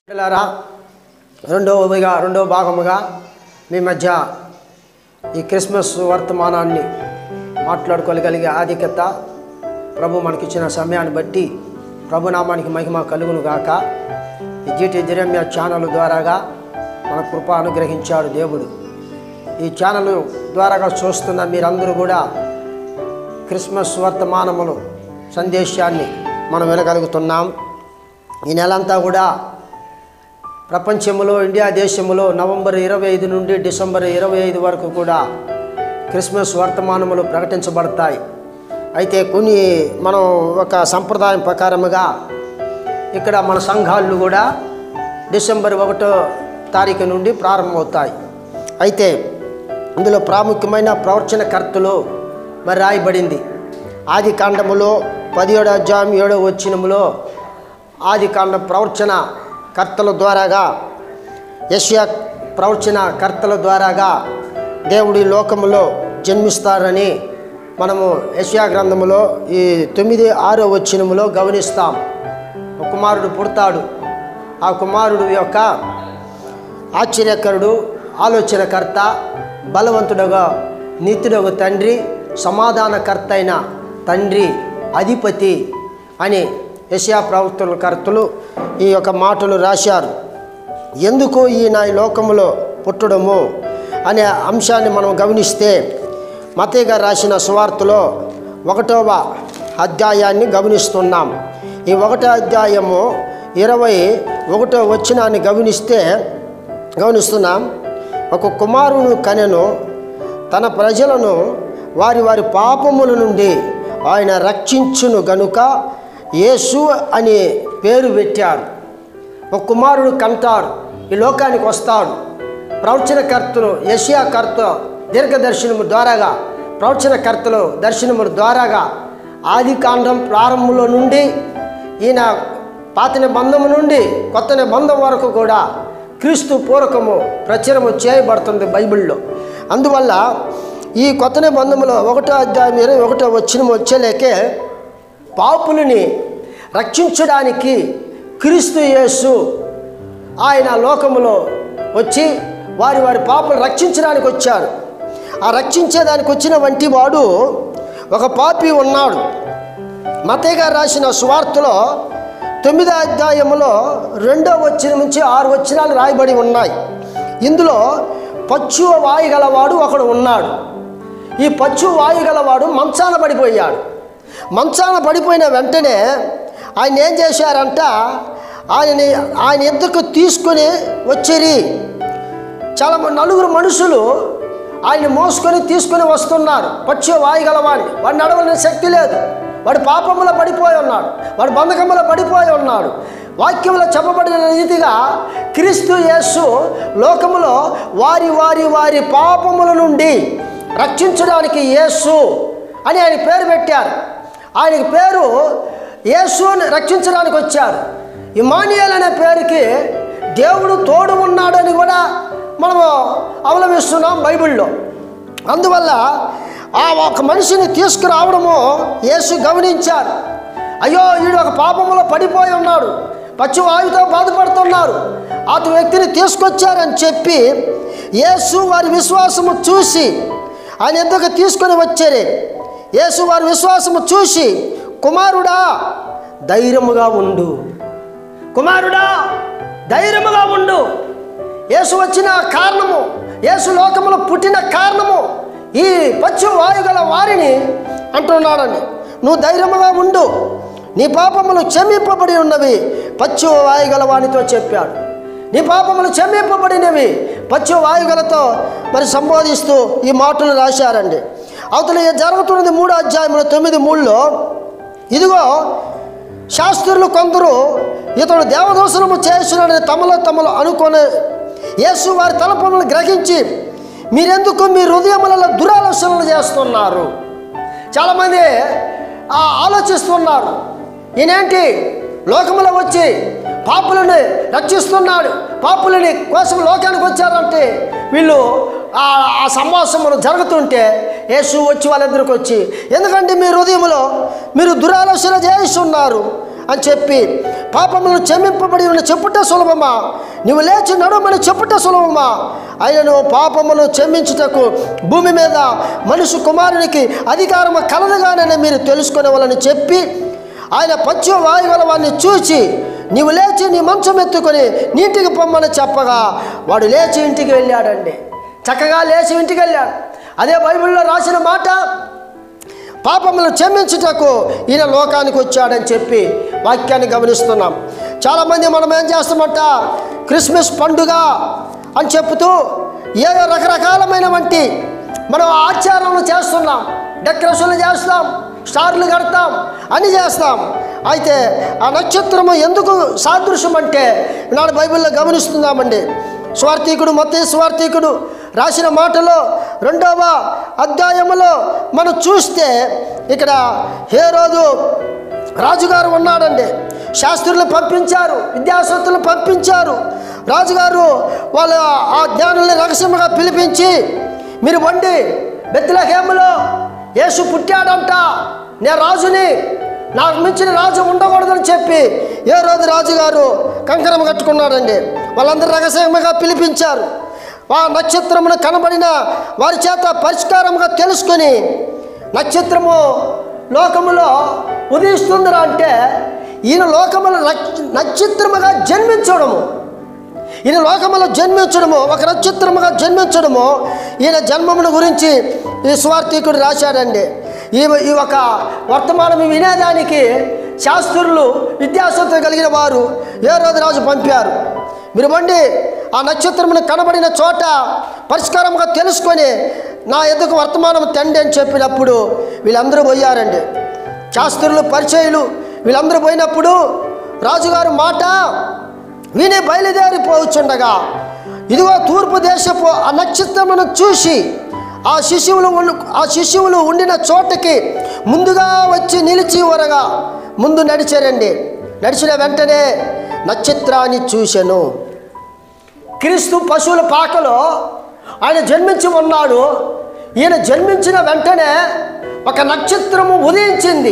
పిల్లరా రెండవగా రెండవ భాగముగా మీ మధ్య ఈ క్రిస్మస్ వర్తమానాన్ని మాట్లాడుకోగలిగే ఆధిక్యత ప్రభు మనకిచ్చిన సమయాన్ని బట్టి ప్రభు నామానికి మహిమ కలుగును గాక ఈ జీటీ దిరమ్య ఛానల్ ద్వారాగా మన కృప అనుగ్రహించాడు దేవుడు ఈ ఛానల్ ద్వారాగా చూస్తున్న మీరందరూ కూడా క్రిస్మస్ వర్తమానములు సందేశాన్ని మనం వినగలుగుతున్నాం ఈ నెలంతా కూడా ప్రపంచంలో ఇండియా దేశంలో నవంబర్ ఇరవై ఐదు నుండి డిసెంబర్ ఇరవై ఐదు వరకు కూడా క్రిస్మస్ వర్తమానములు ప్రకటించబడతాయి అయితే కొన్ని మనం ఒక సంప్రదాయం ప్రకారముగా ఇక్కడ మన సంఘాలు కూడా డిసెంబర్ ఒకటో తారీఖు నుండి ప్రారంభమవుతాయి అయితే ఇందులో ప్రాముఖ్యమైన ప్రవచనకర్తలు మరి రాయబడింది ఆది కాండములో పదిహేడు అధ్యాయం ఏడో వచ్చినములో ఆది కాండ ప్రవచన కర్తల ద్వారాగా యశ్యా ప్రవచన కర్తల ద్వారాగా దేవుడి లోకములో జన్మిస్తారని మనము యశ్యా గ్రంథములో ఈ తొమ్మిది ఆరో వచ్చినములో గమనిస్తాం ఒక కుమారుడు పుడతాడు ఆ కుమారుడు యొక్క ఆశ్చర్యకరుడు ఆలోచనకర్త బలవంతుడుగా నీతుడగు తండ్రి సమాధానకర్త అయిన తండ్రి అధిపతి అని యశా ప్రవక్తల కర్తలు ఈ యొక్క మాటలు రాశారు ఎందుకు ఈయన ఈ లోకములో పుట్టడము అనే అంశాన్ని మనం గమనిస్తే మతయ్య గారు రాసిన సువార్తలో ఒకటవ అధ్యాయాన్ని గమనిస్తున్నాం ఈ ఒకటో అధ్యాయము ఇరవై ఒకటో వచ్చినాన్ని గమనిస్తే గమనిస్తున్నాం ఒక కుమారుని కనెను తన ప్రజలను వారి వారి పాపముల నుండి ఆయన రక్షించును గనుక యేసు అని పేరు పెట్టాడు ఒక కుమారుడు కంటాడు ఈ లోకానికి వస్తాడు ప్రవచనకర్తలు యషియాకర్త దీర్ఘదర్శనము ద్వారాగా ప్రవచనకర్తలు దర్శనముల ద్వారాగా ఆది కాండం ప్రారంభంలో నుండి ఈయన పాత నిబంధము నుండి కొత్త నిబంధం వరకు కూడా క్రీస్తు పూర్వకము ప్రచురము చేయబడుతుంది బైబిల్లో అందువల్ల ఈ కొత్త నిబంధములో ఒకటో అధ్యాయం ఇరవై ఒకటో వచ్చిన వచ్చేలేకే పాపులని రక్షించడానికి క్రీస్తు యేసు ఆయన లోకములో వచ్చి వారి వారి పాపలు రక్షించడానికి వచ్చాడు ఆ రక్షించేదానికి వచ్చిన వంటి వాడు ఒక పాపి ఉన్నాడు మతయ్య గారు రాసిన సువార్తలో తొమ్మిదో అధ్యాయములో రెండో వచ్చిన నుంచి ఆరు వచ్చినాలు రాయబడి ఉన్నాయి ఇందులో పచ్చు వాయుగలవాడు ఒకడు ఉన్నాడు ఈ పచ్చు వాయుగలవాడు మంచాన పడిపోయాడు మంచాన పడిపోయిన వెంటనే ఆయన ఏం చేశారంట ఆయనని ఆయన ఎద్దుకు తీసుకొని వచ్చిరి చాలా మంది నలుగురు మనుషులు ఆయన్ని మోసుకొని తీసుకొని వస్తున్నారు పక్షి వాయుగలవాడిని వాడు నడవలేని శక్తి లేదు వాడు పాపములో పడిపోయి ఉన్నాడు వాడు బంధకములో పడిపోయి ఉన్నాడు వాక్యంలో చెప్పబడిన రీతిగా క్రీస్తు యేసు లోకములో వారి వారి వారి పాపముల నుండి రక్షించడానికి యేసు అని ఆయన పేరు పెట్టారు ఆయనకి పేరు యేసుని రక్షించడానికి వచ్చారు ఇమానియల్ అనే పేరుకి దేవుడు తోడు ఉన్నాడని కూడా మనము అవలంబిస్తున్నాం బైబిల్లో అందువల్ల ఆ ఒక మనిషిని తీసుకురావడము యేసు గమనించారు అయ్యో వీడు ఒక పాపములో పడిపోయి ఉన్నాడు పచ్చి వాయుతో బాధపడుతున్నారు అతని వ్యక్తిని తీసుకొచ్చారని చెప్పి యేసు వారి విశ్వాసము చూసి ఆయన ఎందుకు తీసుకొని వచ్చారే యేసు వారి విశ్వాసము చూసి కుమారుడా ధైర్యముగా ఉండు కుమారుడా ధైర్యముగా ఉండు యేసు వచ్చిన కారణము యేసు లోకములో పుట్టిన కారణము ఈ పచ్చు వాయుగల వారిని అంటున్నాడని నువ్వు ధైర్యముగా ఉండు నీ పాపములు క్షమింపబడి ఉన్నవి పచ్చు వాయుగల వానితో చెప్పాడు నీ పాపములు క్షమింపబడినవి పచ్చు వాయుగలతో మరి సంబోధిస్తూ ఈ మాటలు రాశారండి అవతల ఇది జరుగుతున్నది మూడో అధ్యాయంలో తొమ్మిది మూడులో ఇదిగో శాస్త్రులు కొందరు ఇతడు దేవదోషణము చేస్తున్నాడని తమలో తమలో అనుకొని యేసు వారి తలపములను గ్రహించి మీరెందుకు మీ హృదయములలో దురాలోచనలు చేస్తున్నారు చాలామంది ఆ ఆలోచిస్తున్నారు ఈయనేంటి లోకములో వచ్చి పాపులని రక్షిస్తున్నాడు పాపులని కోసం లోకానికి వచ్చారంటే వీళ్ళు ఆ ఆ సంభాషణలు జరుగుతుంటే యేసు వచ్చి వాళ్ళిద్దరికి వచ్చి ఎందుకంటే మీ హృదయంలో మీరు దురాలోచన చేస్తున్నారు అని చెప్పి పాపములను క్షమింపబడి ఉన్న చెప్పుట సులభమా నువ్వు లేచి నడవమని చెప్పుట సులభమా ఆయనను పాపమును క్షమించుటకు భూమి మీద మనుషు కుమారునికి అధికారము కలదుగానని మీరు తెలుసుకునేవాళ్ళని చెప్పి ఆయన పశ్చిమ వాయువుల వాడిని చూచి నీవు లేచి నీ మంచం ఎత్తుకొని నీటికి పొమ్మని చెప్పగా వాడు లేచి ఇంటికి వెళ్ళాడండి చక్కగా లేచి ఇంటికి వెళ్ళాడు అదే బైబిల్లో రాసిన మాట పాపములు క్షమించుటకు ఈయన లోకానికి వచ్చాడని చెప్పి వాక్యాన్ని గమనిస్తున్నాం చాలామంది మనం ఏం చేస్తామంట క్రిస్మస్ పండుగ అని చెప్తూ ఏదో రకరకాలమైన వంటి మనం ఆచారాలను చేస్తున్నాం డెకరేషన్లు చేస్తాం స్టార్లు కడతాం అని చేస్తాం అయితే ఆ నక్షత్రము ఎందుకు సాదృశ్యం అంటే నాడు బైబిల్లో గమనిస్తున్నామండి స్వార్థికుడు మత స్వార్థికుడు రాసిన మాటలో రెండవ అధ్యాయములో మనం చూస్తే ఇక్కడ హేరోదు రాజుగారు ఉన్నాడండి శాస్త్రులు పంపించారు విద్యాసత్తులు పంపించారు రాజుగారు వాళ్ళ ఆ జ్ఞానుల్ని రహస్యముగా పిలిపించి మీరు వండి బెత్లహేములో యేసు పుట్టాడంట నేను రాజుని నాకు మించిన రాజు ఉండకూడదని చెప్పి ఏ రోజు రాజుగారు కంకణం కట్టుకున్నాడండి వాళ్ళందరూ రహస్యంగా పిలిపించారు ఆ నక్షత్రమును కనబడిన వారి చేత పరిష్కారముగా తెలుసుకొని నక్షత్రము లోకములో ఉదయిస్తుందిరా అంటే ఈయన లోకములో నక్ష- నక్షత్రముగా జన్మించడము ఈయన లోకములో జన్మించడము ఒక నక్షత్రముగా జన్మించడము ఈయన జన్మమును గురించి ఈ స్వార్థికుడు రాశాడండి ఈ ఈ ఒక వర్తమానం వినేదానికి శాస్త్రులు విద్యాసంతులు కలిగిన వారు ఏ రోజు రాజు పంపారు మీరు బండి ఆ నక్షత్రమును కనబడిన చోట పరిష్కారంగా తెలుసుకొని నా ఎదుకు వర్తమానం తండి అని చెప్పినప్పుడు వీళ్ళందరూ పోయారండి శాస్త్రులు పరిచయులు వీళ్ళందరూ పోయినప్పుడు రాజుగారు మాట విని బయలుదేరిపోవచ్చుండగా ఇదిగో తూర్పు దేశపు ఆ నక్షత్రమును చూసి ఆ శిశువులు ఉండు- ఆ శిశువులు ఉండిన చోటకి ముందుగా వచ్చి నిలిచి వరగా ముందు నడిచారండి నడిచిన వెంటనే నక్షత్రాన్ని చూశాను క్రీస్తు పశువుల పాకలో ఆయన జన్మించి ఉన్నాడు ఈయన జన్మించిన వెంటనే ఒక నక్షత్రము ఉదయించింది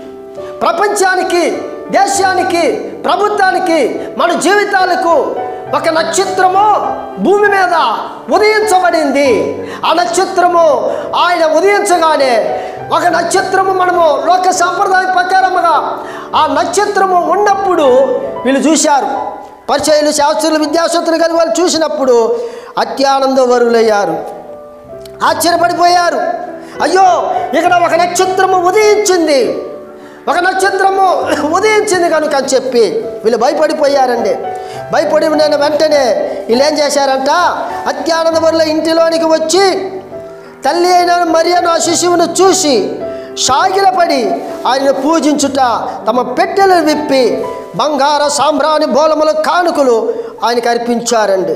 ప్రపంచానికి దేశానికి ప్రభుత్వానికి మన జీవితాలకు ఒక నక్షత్రము భూమి మీద ఉదయించబడింది ఆ నక్షత్రము ఆయన ఉదయించగానే ఒక నక్షత్రము మనము లోక సాంప్రదాయం ప్రకారముగా ఆ నక్షత్రము ఉన్నప్పుడు వీళ్ళు చూశారు పరిచయులు శాస్త్రులు విద్యాసత్తులు కలిగి వాళ్ళు చూసినప్పుడు అత్యానంద వరులయ్యారు ఆశ్చర్యపడిపోయారు అయ్యో ఇక్కడ ఒక నక్షత్రము ఉదయించింది ఒక నక్షత్రము ఉదయించింది కనుక అని చెప్పి వీళ్ళు భయపడిపోయారండి భయపడి నేను వెంటనే వీళ్ళు ఏం చేశారంట అత్యానందవరుల ఇంటిలోనికి వచ్చి తల్లి అయిన మరియను ఆ శిశువును చూసి సాగిలపడి ఆయన పూజించుట తమ పెట్టెలు విప్పి బంగార సాంబ్రాణి బోలముల కానుకలు ఆయనకు అర్పించారండి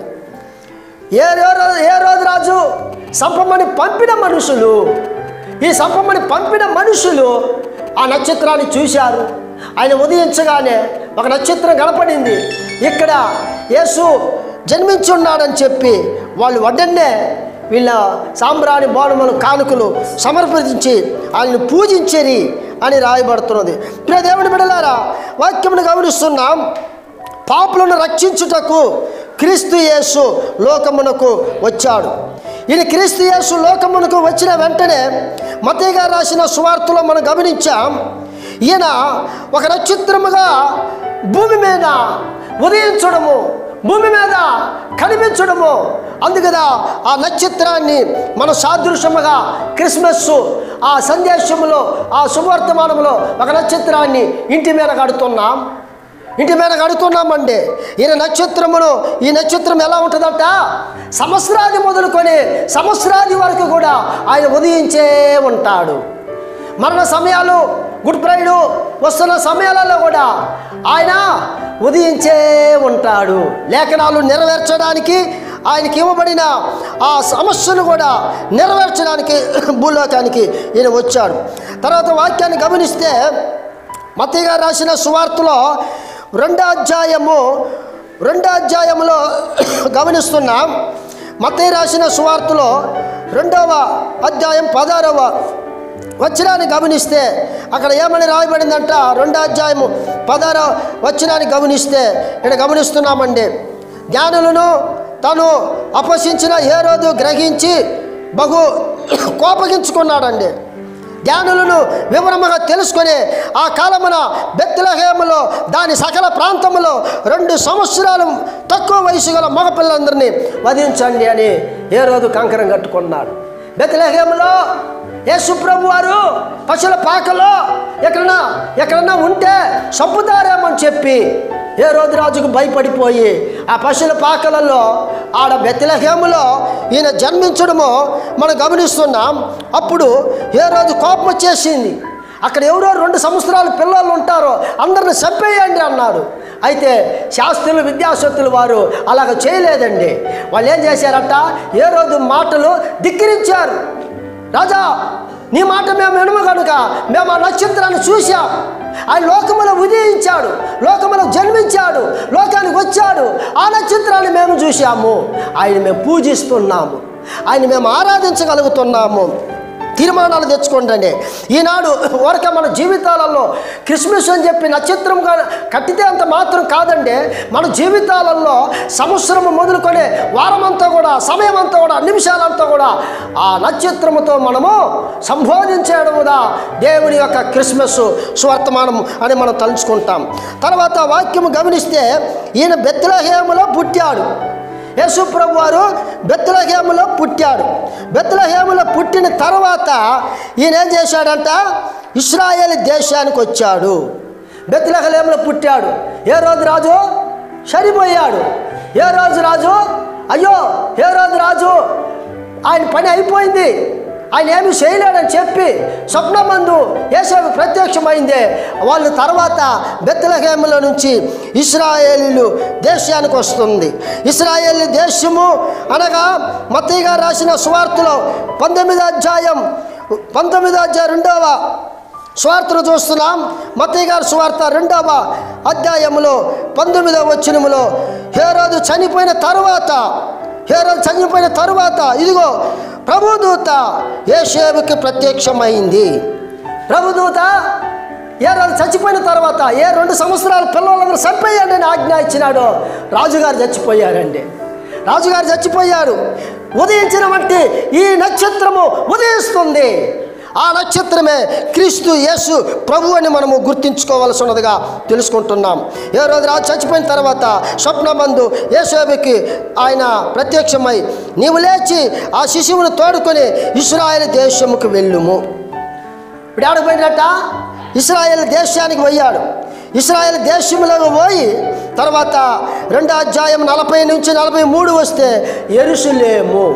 ఏ రోజు ఏ రోజు రాజు సంపమని పంపిన మనుషులు ఈ సంపమని పంపిన మనుషులు ఆ నక్షత్రాన్ని చూశారు ఆయన ఉదయించగానే ఒక నక్షత్రం కనపడింది ఇక్కడ యేసు జన్మించి ఉన్నాడని చెప్పి వాళ్ళు వడ్డన్నే వీళ్ళ సాంబ్రాణి బోనములు కానుకలు సమర్పించి ఆయన్ని పూజించేరి అని రాయబడుతున్నది ప్రియ దేవుని బిడలారా వాక్యమును గమనిస్తున్నాం పాపులను రక్షించుటకు క్రీస్తు యేసు లోకమునకు వచ్చాడు ఈయన క్రీస్తు యేసు లోకమునకు వచ్చిన వెంటనే మతయ్య గారు రాసిన సువార్తలో మనం గమనించాం ఈయన ఒక నక్షత్రముగా భూమి మీద ఉదయించడము భూమి మీద కనిపించడము అందుకదా ఆ నక్షత్రాన్ని మన సాదృశ్యముగా క్రిస్మస్ ఆ సందేశములో ఆ శుభవర్తమానంలో ఒక నక్షత్రాన్ని ఇంటి మీద కడుతున్నాం ఇంటి మీద కడుతున్నామండి ఈయన నక్షత్రమును ఈ నక్షత్రం ఎలా ఉంటుందంట సంవత్సరాది మొదలుకొని సంవత్సరాది వరకు కూడా ఆయన ఉదయించే ఉంటాడు మరణ సమయాలు గుడ్ ఫ్రైడు వస్తున్న సమయాలలో కూడా ఆయన ఉదయించే ఉంటాడు లేఖనాలు నెరవేర్చడానికి ఆయనకి ఇవ్వబడిన ఆ సమస్యను కూడా నెరవేర్చడానికి భూలోకానికి ఈయన వచ్చాడు తర్వాత వాక్యాన్ని గమనిస్తే మత్తయ్య గారు రాసిన సువార్తలో రెండో అధ్యాయము రెండో అధ్యాయములో గమనిస్తున్నాం మత్తయ్య రాసిన సువార్తలో రెండవ అధ్యాయం పదారవ వచ్చినాన్ని గమనిస్తే అక్కడ ఏమని రాయబడిందంట రెండో అధ్యాయము పదారో వచ్చినాన్ని గమనిస్తే ఇక్కడ గమనిస్తున్నామండి జ్ఞానులను తను అపశించిన ఏ రోజు గ్రహించి బహు కోపగించుకున్నాడండి జ్ఞానులను వివరముగా తెలుసుకొని ఆ కాలమున బెత్లహేములో దాని సకల ప్రాంతములో రెండు సంవత్సరాలు తక్కువ వయసు గల మగపిల్లలందరినీ వధించండి అని ఏ రోజు కంకరం కట్టుకున్నాడు బెత్లహేములో యేసుప్రభు వారు పశువుల పాకలో ఎక్కడన్నా ఎక్కడన్నా ఉంటే చంపుతారేమని చెప్పి ఏ రోజు రాజుకు భయపడిపోయి ఆ పశువుల పాకలలో ఆడ బెత్తలహేములో ఈయన జన్మించడము మనం గమనిస్తున్నాం అప్పుడు ఏ రోజు కోపం వచ్చేసింది అక్కడ ఎవరో రెండు సంవత్సరాల పిల్లలు ఉంటారో అందరిని చంపేయండి అన్నాడు అయితే శాస్త్రులు విద్యాసత్తులు వారు అలాగ చేయలేదండి వాళ్ళు ఏం చేశారట ఏ రోజు మాటలు ధిక్కరించారు రాజా నీ మాట మేము వినము కనుక మేము ఆ నక్షత్రాన్ని చూశాం ఆయన లోకములో ఉదయించాడు లోకములో జన్మించాడు లోకానికి వచ్చాడు ఆ నక్షత్రాన్ని మేము చూశాము ఆయన మేము పూజిస్తున్నాము ఆయన మేము ఆరాధించగలుగుతున్నాము తీర్మానాలు తెచ్చుకోండి ఈనాడు వరక మన జీవితాలలో క్రిస్మస్ అని చెప్పి నక్షత్రం కా- కట్టితే అంత మాత్రం కాదండి మన జీవితాలలో సంవత్సరం మొదలుకొని వారమంతా కూడా సమయం అంతా కూడా నిమిషాలంతా కూడా ఆ నక్షత్రముతో మనము సంబోధించడముదా దేవుని యొక్క క్రిస్మస్ స్వర్తమానం అని మనం తలుచుకుంటాం తర్వాత వాక్యము గమనిస్తే ఈయన బెత్తలహేములో పుట్టాడు యేసుప్రభు వారు బెత్తలహేములో పుట్టాడు బెత్తలహేములో పుట్టిన తర్వాత ఈయన ఏం చేశాడంట ఇస్రాయేల్ దేశానికి వచ్చాడు బెత్తలహేములో పుట్టాడు ఏ రోజు రాజు చనిపోయాడు ఏ రోజు రాజు అయ్యో ఏ రోజు రాజు ఆయన పని అయిపోయింది ఆయన ఏమి చేయలేడని చెప్పి స్వప్నమందు యేసవి ప్రత్యక్షమైందే వాళ్ళు తర్వాత బెత్తలహేములో నుంచి ఇస్రాయేలీలు దేశానికి వస్తుంది ఇస్రాయేల్ దేశము అనగా మత్తయ్య గారు రాసిన సువార్తలో పంతొమ్మిది అధ్యాయం పంతొమ్మిది అధ్యాయం రెండవ స్వార్థను చూస్తున్నాం మత్తయ్య గారు స్వార్థ రెండవ అధ్యాయములో పంతొమ్మిదవ వచనములో హేరోదు చనిపోయిన తరువాత హేరోదు చనిపోయిన తరువాత ఇదిగో ప్రభుదూత ఏషేవుకి ప్రత్యక్షమైంది ప్రభుదూత ఏ రోజు చచ్చిపోయిన తర్వాత ఏ రెండు సంవత్సరాల పిల్లలందరూ చంపేయండి అని ఆజ్ఞ ఇచ్చినాడో రాజుగారు చచ్చిపోయారండి రాజుగారు చచ్చిపోయారు ఉదయించిన వంటి ఈ నక్షత్రము ఉదయిస్తుంది ఆ నక్షత్రమే క్రీస్తు యేసు ప్రభు అని మనము గుర్తించుకోవాల్సి ఉన్నదిగా తెలుసుకుంటున్నాం ఏ రోజు రాజు చచ్చిపోయిన తర్వాత స్వప్నమందు యేసోబికి ఆయన ప్రత్యక్షమై నీవు లేచి ఆ శిశువును తోడుకొని ఇస్రాయేల్ దేశముకు వెళ్ళుము ఇప్పుడు ఆడకు పోయినట్ట ఇస్రాయేల్ దేశానికి పోయాడు ఇస్రాయేల్ దేశంలోకి పోయి తర్వాత రెండో అధ్యాయం నలభై నుంచి నలభై మూడు వస్తే ఎరుసులేము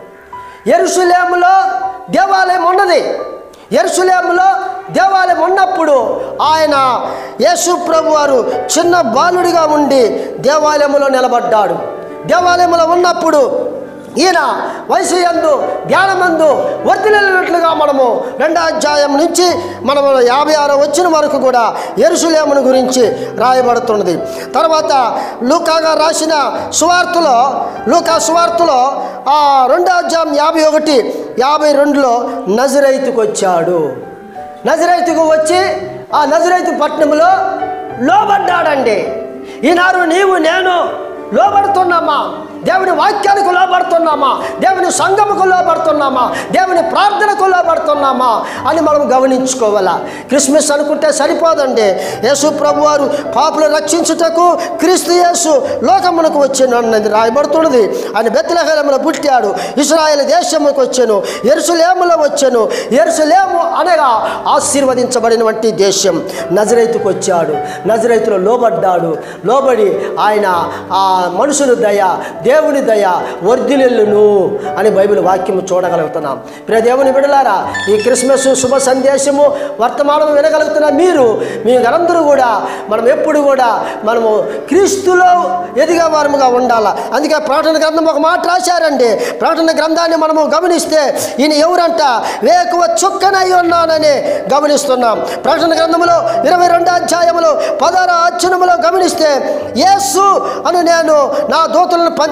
ఎరుసులేములో దేవాలయం ఉన్నది ఎరుసలేములో దేవాలయం ఉన్నప్పుడు ఆయన యేసు ప్రభు వారు చిన్న బాలుడిగా ఉండి దేవాలయంలో నిలబడ్డాడు దేవాలయంలో ఉన్నప్పుడు ఈయన వయసు ఎందు ధ్యానమందు వర్తిల్లినట్లుగా మనము రెండో అధ్యాయం నుంచి మనము యాభై ఆరో వచ్చిన వరకు కూడా ఎరుసలేమును గురించి రాయబడుతున్నది తర్వాత లూకాగా రాసిన సువార్తలో లూకా సువార్తలో ఆ రెండో అధ్యాయం యాభై ఒకటి యాభై రెండులో నజరైతుకు వచ్చాడు నజరైతుకు వచ్చి ఆ నజరైతు పట్టణంలో లోబడ్డాడండి ఈనాడు నీవు నేను లోబడుతున్నామా దేవుని వాక్యానికి లోబడుతున్నామా దేవుని సంఘముకు లోబడుతున్నామా దేవుని ప్రార్థనకు లోబడుతున్నామా అని మనం గమనించుకోవాలా క్రిస్మస్ అనుకుంటే సరిపోదండి యేసు ప్రభు వారు పాపులు రక్షించుటకు క్రీస్తు యేసు లోకమునకు వచ్చినది రాయబడుతున్నది ఆయన బెత్తలహేలములో పుట్టాడు ఇస్రాయేల్ దేశముకు వచ్చాను ఎరుసలేములో వచ్చాను ఎరుసలేము అనగా ఆశీర్వదించబడినటువంటి దేశం నజరైతుకు వచ్చాడు నజరైతులో లోబడ్డాడు లోబడి ఆయన ఆ మనుషుల దయ దేవుని దయ వర్ధిల్లును అని బైబిల్ వాక్యము చూడగలుగుతున్నాం ప్రియ దేవుని బిడలారా ఈ క్రిస్మస్ శుభ సందేశము వర్తమానం వినగలుగుతున్న మీరు మీరందరూ కూడా మనం ఎప్పుడు కూడా మనము క్రీస్తులో ఎదిగే వారముగా ఉండాలి అందుకే ప్రకటన గ్రంథం ఒక మాట రాశారండి ప్రకటన గ్రంథాన్ని మనము గమనిస్తే ఈయన ఎవరంట వేకువ చుక్కనై ఉన్నానని గమనిస్తున్నాం ప్రకటన గ్రంథములో ఇరవై రెండో అధ్యాయములో పదహారో అధ్యయనములో గమనిస్తే యేసు అని నేను నా దూతలను పంపి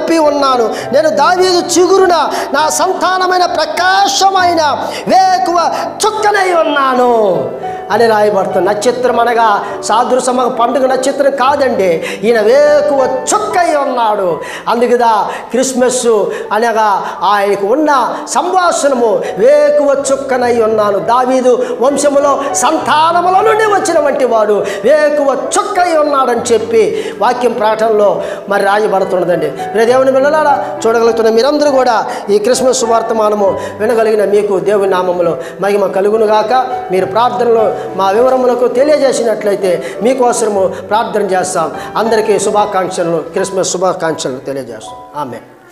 నింపి ఉన్నాను నేను దావీదు చిగురున నా సంతానమైన ప్రకాశమైన వేకువ చుక్కనై ఉన్నాను అని రాయబడుతుంది నక్షత్రం అనగా సాదృశమ పండుగ నక్షత్రం కాదండి ఈయన వేకువ చుక్కై ఉన్నాడు అందుకుదా క్రిస్మస్ అనగా ఆయనకు ఉన్న సంభాషణము వేకువ చుక్కనై ఉన్నాను దావీదు వంశములో సంతానముల నుండి వచ్చిన వంటి వాడు వేకువ చుక్కై ఉన్నాడని చెప్పి వాక్యం ప్రకటనలో మరి రాయబడుతున్నదండి మీరు దేవుని వెళ్ళాలా చూడగలుగుతున్న మీరందరూ కూడా ఈ క్రిస్మస్ సువార్తమానము వినగలిగిన మీకు దేవుని నామములో మహిమ కలుగును గాక మీరు ప్రార్థనలో మా వివరములకు తెలియజేసినట్లయితే మీకోసము ప్రార్థన చేస్తాం అందరికీ శుభాకాంక్షలు క్రిస్మస్ శుభాకాంక్షలు తెలియజేస్తాం ఆమె